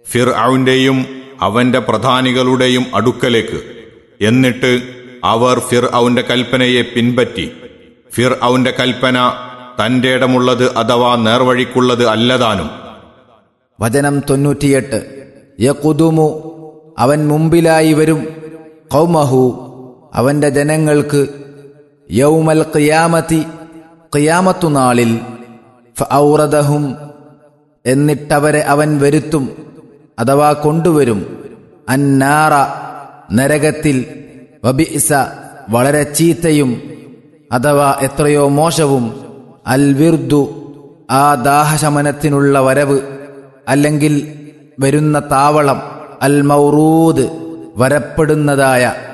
ഫിർ ഔന്റെയും അവന്റെ പ്രധാനികളുടെയും അടുക്കലേക്ക് എന്നിട്ട് അവർ ഫിർ ഔന്റെ കൽപ്പനയെ പിൻപറ്റി ഫിർ ഔന്റെ കൽപ്പന തന്റെ ഇടമുള്ളത് അഥവാ നേർവഴിക്കുള്ളത് അല്ലതാനും വചനം തൊണ്ണൂറ്റിയെട്ട് യകുതുമു അവൻ മുമ്പിലായി വരും കൗമഹു അവന്റെ ജനങ്ങൾക്ക് യൗമൽ ഖിയാമത്തി ഖിയാമത്തു നാളിൽ ഫഔറദഹും എന്നിട്ടവരെ അവൻ വരുത്തും അഥവാ കൊണ്ടുവരും അന്നാറ നരകത്തിൽ വബിഇസ വളരെ ചീത്തയും അഥവാ എത്രയോ മോശവും അൽ വിർദു ആ ദാഹശമനത്തിനുള്ള വരവ് അല്ലെങ്കിൽ വരുന്ന താവളം അൽ മൗറൂദ് വരപ്പെടുന്നതായ